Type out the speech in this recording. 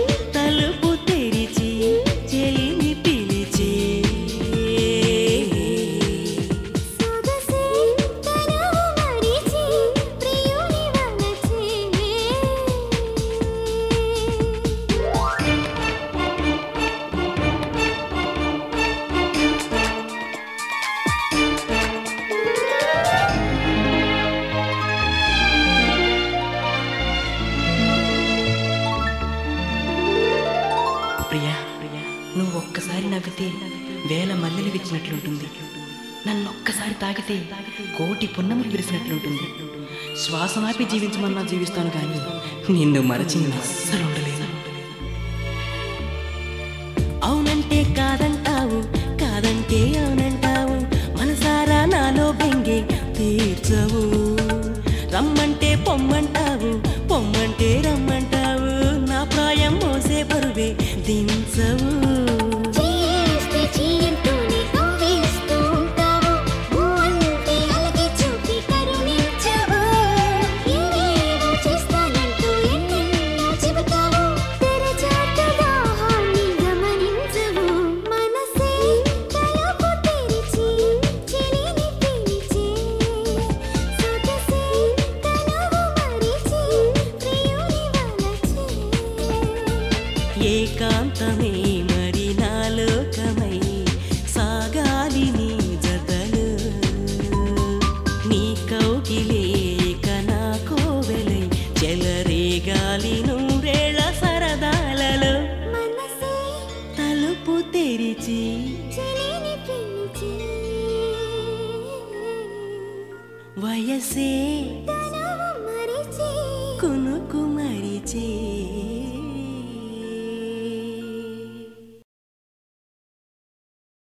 తలుపు తెరిచి చెలిని పిలిచే సొగసే తనువు మరిచి ప్రియుని వలచే ప్రియా నువ్వు ఒక్కసారి నవ్వితే వేల మల్లెలు విచ్చినట్లుంటుంది నన్ను ఒక్కసారి తాకితే కోటి పున్నములు విరిసినట్లుంటుంది శ్వాసనాపి జీవించమన్నా జీవిస్తాను కానీ నిన్ను మరచి నేను అస్సలు ఉండలేను అవునంటే కాదంటావు కాదంటే అవునంటావు మనసారా నాలో బెంగే తీర్చవు రమ్మంటే పొమ్మంటావు పొమ్మంటే రమ్మంటావు నా ప్రాయం మోసే బరువే దించవు చేస్తే చీయంటూనే కవ్విస్తూ ఉంటావు ఊంటే అలగే చూపి కరుణించవు ఏవేవో చేస్తానంటూ ఎన్నెన్నో చెబుతావు తెరచాటు దాహాన్ని గమనించవు మనసే తలుపు తెరిచి చెలిని పిలిచే సొగసే తనువు మరిచి ప్రియుని వలచే ఏకాంతమే మరి నాలోకమై సాగాలి నీ జతలు నీ కౌగిలేక నా కోవెలై చెలరేగాలి నూరేళ్ల సరదాలలో మనసే తలుపు తెరిచి చెలిని పిలిచే వయసే తన